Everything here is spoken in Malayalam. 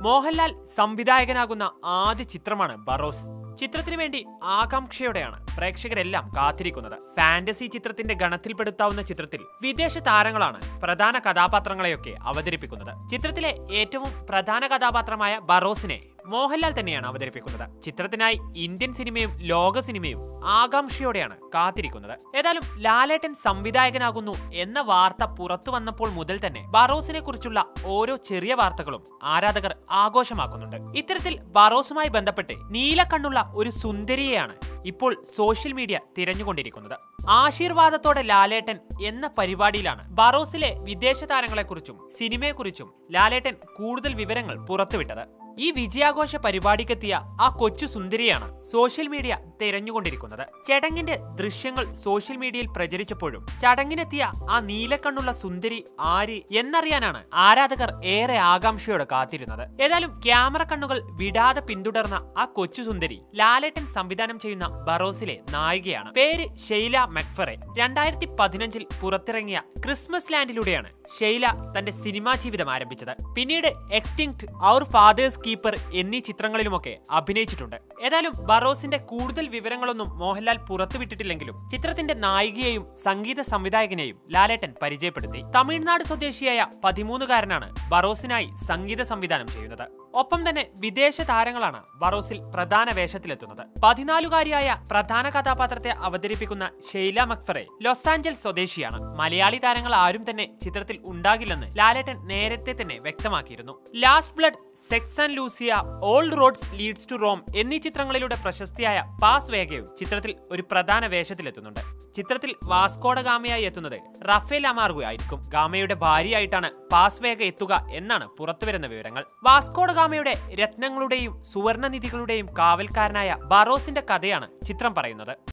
മോഹൻലാൽ സംവിധായകനാകുന്ന ആദ്യ ചിത്രമാണ് ബറോസ് ചിത്രത്തിനു വേണ്ടി ആകാംക്ഷയോടെയാണ് പ്രേക്ഷകരെല്ലാം കാത്തിരിക്കുന്നത് ഫാന്റസി ചിത്രത്തിന്റെ ഗണത്തിൽപ്പെടുത്താവുന്ന ചിത്രത്തിൽ വിദേശ താരങ്ങളാണ് പ്രധാന കഥാപാത്രങ്ങളെയൊക്കെ അവതരിപ്പിക്കുന്നത് ചിത്രത്തിലെ ഏറ്റവും പ്രധാന കഥാപാത്രമായ ബറോസിനെ മോഹൻലാൽ തന്നെയാണ് അവതരിപ്പിക്കുന്നത് ചിത്രത്തിനായി ഇന്ത്യൻ സിനിമയും ലോക സിനിമയും ആകാംക്ഷയോടെയാണ് കാത്തിരിക്കുന്നത് ഏതായാലും ലാലേട്ടൻ സംവിധായകനാകുന്നു എന്ന വാർത്ത പുറത്തു വന്നപ്പോൾ മുതൽ തന്നെ ബറോസിനെ കുറിച്ചുള്ള ഓരോ ചെറിയ വാർത്തകളും ആരാധകർ ആഘോഷമാക്കുന്നുണ്ട് ഇത്തരത്തിൽ ബറോസുമായി ബന്ധപ്പെട്ട് നീലക്കണ്ണുള്ള ഒരു സുന്ദരിയെയാണ് ഇപ്പോൾ സോഷ്യൽ മീഡിയ തിരഞ്ഞുകൊണ്ടിരിക്കുന്നത് ആശീർവാദത്തോടെ ലാലേട്ടൻ എന്ന പരിപാടിയിലാണ് ബറോസിലെ വിദേശ താരങ്ങളെക്കുറിച്ചും സിനിമയെക്കുറിച്ചും ലാലേട്ടൻ കൂടുതൽ വിവരങ്ങൾ പുറത്തുവിട്ടത് ഈ വിജയാഘോഷ പരിപാടിക്കെത്തിയ ആ കൊച്ചു സുന്ദരിയാണ് സോഷ്യൽ മീഡിയ തിരഞ്ഞുകൊണ്ടിരിക്കുന്നത് ചടങ്ങിന്റെ ദൃശ്യങ്ങൾ സോഷ്യൽ മീഡിയയിൽ പ്രചരിച്ചപ്പോഴും ചടങ്ങിനെത്തിയ ആ നീലക്കണ്ണുള്ള സുന്ദരി ആര് എന്നറിയാനാണ് ആരാധകർ ഏറെ ആകാംക്ഷയോടെ കാത്തിരുന്നത് ഏതായാലും ക്യാമറ കണ്ണുകൾ വിടാതെ പിന്തുടർന്ന ആ കൊച്ചു സുന്ദരി ലാലേട്ടൻ സംവിധാനം ചെയ്യുന്ന ബറോസിലെ നായികയാണ് പേര് ഷെയ്ല മെക്ഫറെ രണ്ടായിരത്തി പതിനഞ്ചിൽ പുറത്തിറങ്ങിയ ക്രിസ്മസ് ലാൻഡിലൂടെയാണ് ഷെയ്ല തന്റെ സിനിമാ ജീവിതം ആരംഭിച്ചത് പിന്നീട് എക്സ്റ്റിങ്ക്ട് അവർ ഫാദേഴ്സ് കീപ്പർ എന്നീ ചിത്രങ്ങളിലുമൊക്കെ അഭിനയിച്ചിട്ടുണ്ട് ഏതായാലും ബറോസിന്റെ കൂടുതൽ വിവരങ്ങളൊന്നും മോഹൻലാൽ പുറത്തുവിട്ടിട്ടില്ലെങ്കിലും ചിത്രത്തിന്റെ നായികയെയും സംഗീത സംവിധായകനെയും ലാലേട്ടൻ പരിചയപ്പെടുത്തി തമിഴ്നാട് സ്വദേശിയായ പതിമൂന്നുകാരനാണ് ബറോസിനായി സംഗീത സംവിധാനം ചെയ്യുന്നത് ഒപ്പം തന്നെ വിദേശ താരങ്ങളാണ് ബറോസിൽ പ്രധാന വേഷത്തിലെത്തുന്നത് പതിനാലുകാരിയായ പ്രധാന കഥാപാത്രത്തെ അവതരിപ്പിക്കുന്ന ഷെയ്ല മക്ഫറെ ലോസ് ആഞ്ചൽസ് സ്വദേശിയാണ് മലയാളി താരങ്ങൾ ആരും തന്നെ ചിത്രത്തിൽ ഉണ്ടാകില്ലെന്ന് ലാലേട്ടൻ നേരത്തെ തന്നെ വ്യക്തമാക്കിയിരുന്നു last blood sex and Lucia all roads leads to Rome എന്നീ ചിത്രങ്ങളിലൂടെ പ്രശസ്തിയായ പാസ് വേഗയും ചിത്രത്തിൽ ഒരു പ്രധാന വേഷത്തിലെത്തുന്നുണ്ട് ചിത്രത്തിൽ വാസ്കോഡ ഗാമയായി എത്തുന്നത് റഫേൽ അമാർഗു ആയിരിക്കും ഗാമയുടെ ഭാര്യയായിട്ടാണ് പാസ് വേഗ എത്തുക എന്നാണ് പുറത്തുവരുന്ന വിവരങ്ങൾ വാസ്കോഡ ഗാമയുടെ രത്നങ്ങളുടെയും സുവർണനിധികളുടെയും കാവൽക്കാരനായ ബറോസിന്റെ കഥയാണ് ചിത്രം പറയുന്നത്